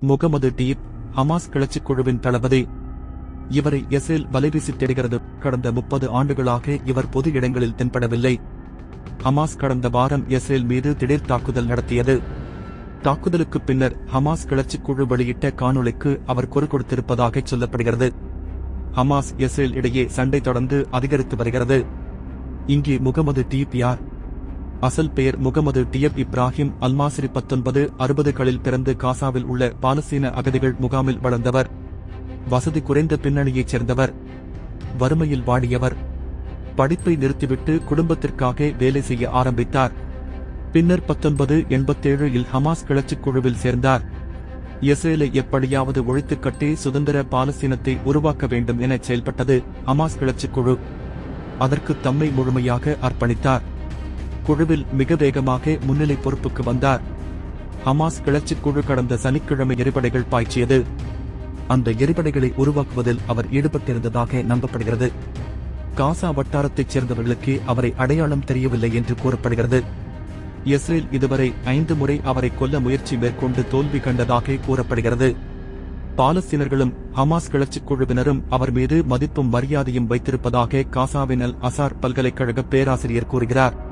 Mohammed deep Hamas கிளர்ச்சிக் குழுவின் தளபதி இவரை Israel வலைவீசி தேடுகிறது கடந்த முப்பது ஆண்டுகளாக இவர் பொது இடங்களில் தென்படவில்லை ஹமாஸ் கடந்த வாரம் இஸ்ரேல் மீது திடீர் தாக்குதல் நடத்தியது தாக்குதலுக்கு பின்னர் ஹமாஸ் கிளர்ச்சிக் குழு வெளியிட்ட காணொளிக்கு அவர் குரல் கொடுத்திருப்பதாக சொல்லப்படுகிறது ஹமாஸ் இஸ்ரேல் இடையே சண்டை தொடர்ந்து அதிகரித்து வருகிறது இங்கே முகமது டீப் யார் அசல் பெயர் முகமது டியப் இப்ராஹிம் அல்மாசிரி பத்தொன்பது அறுபதுகளில் பிறந்து காசாவில் உள்ள பாலஸ்தீன அகதிகள் முகாமில் வளர்ந்தவர் வசதி குறைந்த பின்னணியைச் சேர்ந்தவர் வறுமையில் வாடியவர் படிப்பை நிறுத்திவிட்டு குடும்பத்திற்காக வேலை செய்ய ஆரம்பித்தார் பின்னர் பத்தொன்பது எண்பத்தேழு இல் ஹமாஸ் கிளர்ச்சிக் குழுவில் சேர்ந்தார் இஸ்ரேலை எப்படியாவது ஒழித்துக் கட்டி சுதந்திர பாலஸ்தீனத்தை உருவாக்க வேண்டும் என செயல்பட்டது ஹமாஸ் கிளர்ச்சிக் குழு அதற்கு தம்மை முழுமையாக அர்ப்பணித்தார் குழுவில் மிக வேகமாக முன்னிலை பொறுப்புக்கு வந்தார் ஹமாஸ் கிளர்ச்சிக் குழு கடந்த சனிக்கிழமை எரிபடைகள் பாய்ச்சியது அந்த எரிபடைகளை உருவாக்குவதில் அவர் ஈடுபட்டிருந்ததாக நம்பப்படுகிறது காசா வட்டாரத்தைச் சேர்ந்தவர்களுக்கு அவரை அடையாளம் தெரியவில்லை என்று கூறப்படுகிறது இஸ்ரேல் இதுவரை ஐந்து முறை அவரை கொல்ல முயற்சி மேற்கொண்டு தோல்வி கண்டதாக கூறப்படுகிறது பாலஸ்தீனர்களும் ஹமாஸ் கிளர்ச்சிக் குழுவினரும் அவர் மீது மதிப்பும் மரியாதையும் வைத்திருப்பதாக காசாவின் அல் அசார் பல்கலைக்கழக பேராசிரியர் கூறுகிறார்